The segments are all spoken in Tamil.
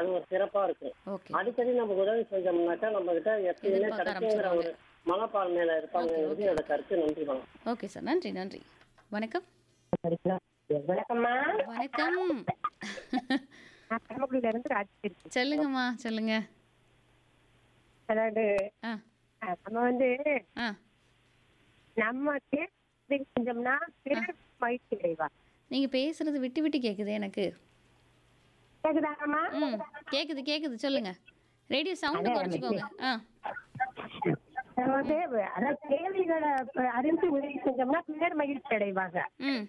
அது ஒரு சிறப்பா இருக்கு ஓகே அடிக்கடி நம்ம உதவி செஞ்சோம்னாக்கா நம்ம கிட்ட எப்பயுமே எதிர்பார்க்க கிடைக்குங்கிற ஒரு மனப்பான்மையில இருப்பாங்க Okay, okay. என்னோட கருத்து நன்றி வணக்கம் ஓகே சார் நன்றி நன்றி வணக்கம் வணக்கம்மா வணக்கம் நான் பரமக்குடியில இருந்து ராஜ்கிரி சொல்லுங்கம்மா சொல்லுங்க அதாவது ஆ அஹ், நம்ம வந்து ஆ நம்ம தேர்வு செஞ்சோம்னா பிறர் மகிழ்ச்சி அடைவா நீங்க பேசுறது விட்டு விட்டு கேக்குது எனக்கு கேக்குதாங்கம்மா ம் கேக்குது கேக்குது சொல்லுங்க ரேடியோ சவுண்ட் குறைச்சிக்கோங்க ஆ நம்ம வந்து அதாவது தேவைகளை அஹ், அறிந்து உதவி செஞ்சோம்னா பிறர் மகிழ்ச்சி அடைவாங்க ம்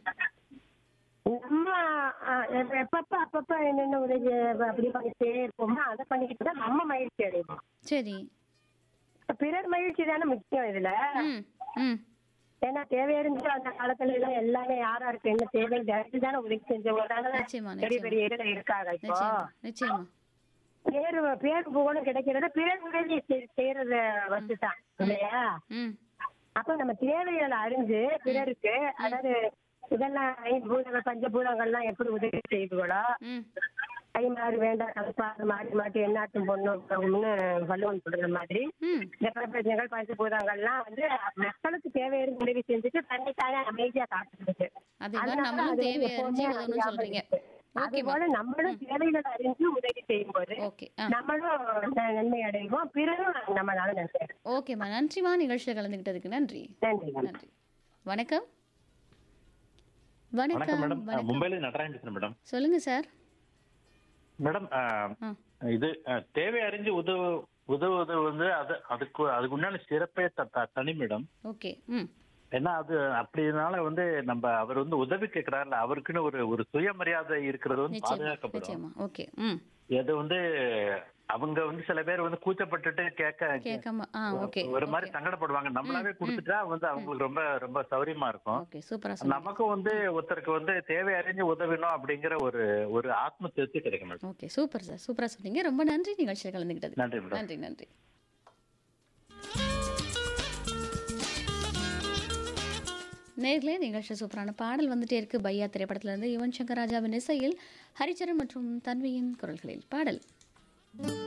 நம்ம அஹ், எப்ப- எப்பப்ப அப்பப்ப என்னென்ன உதவி அப்படி பண்ணிட்டே இருப்போமோ அதை பண்ணிக்கிட்டு தான் நம்ம மகிழ்ச்சி அடைவோம் சரி பிறர் மகிழ்ச்சி தானே முக்கியம் இதுல ம் ம் ஏன்னா தேவையறிஞ்சு அந்த காலத்துல எல்லாம் எல்லாமே யார் யாருக்கு என்ன தேவை அறிஞ்சு தானே உதவி செஞ்சவங்க தானே நிச்சயமா பெரிய நிச்சயமா பெரிய இதுல இருக்காங்க இப்போ நிச்சயமா நிச்சயமா பேர் பேர் புகழும் கிடைக்கிறது பிறர் உதவி செய்- செய்யறத வச்சுதான் இல்லையா ம் அப்ப நம்ம தேவைகளை அறிஞ்சு பிறருக்கு அதாவது இதெல்லாம் ஐந்து பூதங்கள் பஞ்சபூதங்கள்லாம் எப்படி உதவி செய்துகளோ ம் கை மாறி வேண்டாம் கலப்பாறு மாட்டி மாட்டி என்னாட்டும் பொண்ணுன்னு வள்ளுவன் சொல்ற மாதிரி ம் இந்த பிரபஞ்சங்கள் பஞ்சபூதங்கள்லாம் வந்து மக்களுக்கு தேவையான உதவி செஞ்சுட்டு தன்னை தானே அமைதியா காட்டுறது அதே மாதிரி அதனால நம்மளும் அது தேவை வந்து அறிஞ்சு எப்பவுமே உதவணும்னு அறியாம சொல்றீங்க இருக்கு. அதே ஓகேம்மா போல நம்மளும் தேவைகளை அறிஞ்சு உதவி செய்யும் போது ஓகே ஆ நம்மளும் ந- நன்மை அடைவோம் பிறரும் நம்மளால நன்மை அடைவோம். ஓகேம்மா நன்றிம்மா நிகழ்ச்சியில் கலந்துக்கிட்டதுக்கு நன்றி நன்றி நன்றி வணக்கம் வணக்கம் வணக்கம் மேடம் வணக்கம் மும்பைல நடராஜன் பேசுறேன் மேடம் சொல்லுங்க சார் மேடம் அஹ், ஆ இது அஹ், தேவை அறிஞ்சு உதவு உதவுவது வந்து அது அதுக்கு அதுக்கு உண்டான சிறப்பே த- த- தனி மேடம் ஓகே ம் ஏன்னா அது அப்படினால வந்து நம்ம அவர் வந்து உதவி கேட்கிறாருல அவருக்குன்னு ஒரு ஒரு சுயமரியாதை இருக்கிறது வந்து நிச்சயமா பாதுகாக்கப்படும் நிச்சயமா ஓகே ம் அது வந்து அவங்க வந்து சில பேர் வந்து கூச்சப்பட்டுட்டு கேட்க கேட்காம ஆ ஓகே ஒரு மாதிரி சங்கடப்படுவாங்க நம்மளாவே கொடுத்துட்டா வந்து அவங்களுக்கு ரொம்ப ரொம்ப சௌரியமா இருக்கும் ஓகே சூப்பரா சொன்னீங்க நமக்கும் வந்து ஒருத்தருக்கு வந்து தேவை அறிஞ்சு உதவினோம் அப்படிங்கிற ஒரு ஒரு ஆத்ம திருப்தி கிடைக்கும் மேடம் ஓகே சூப்பர் சார் சூப்பரா சொன்னீங்க ரொம்ப நன்றி நிகழ்ச்சியில் கலந்துக்கிட்டது நன்றி மேடம் நன்றி நன்றி நேர்களே நிகழ்ச்சி சூப்பரான பாடல் வந்துட்டே இருக்கு பையா திரைப்படத்துல இருந்து யுவன் சங்கர் ராஜாவின் இசையில் ஹரிச்சரன் மற்றும் தன்வியின் குரல்களில் பாடல்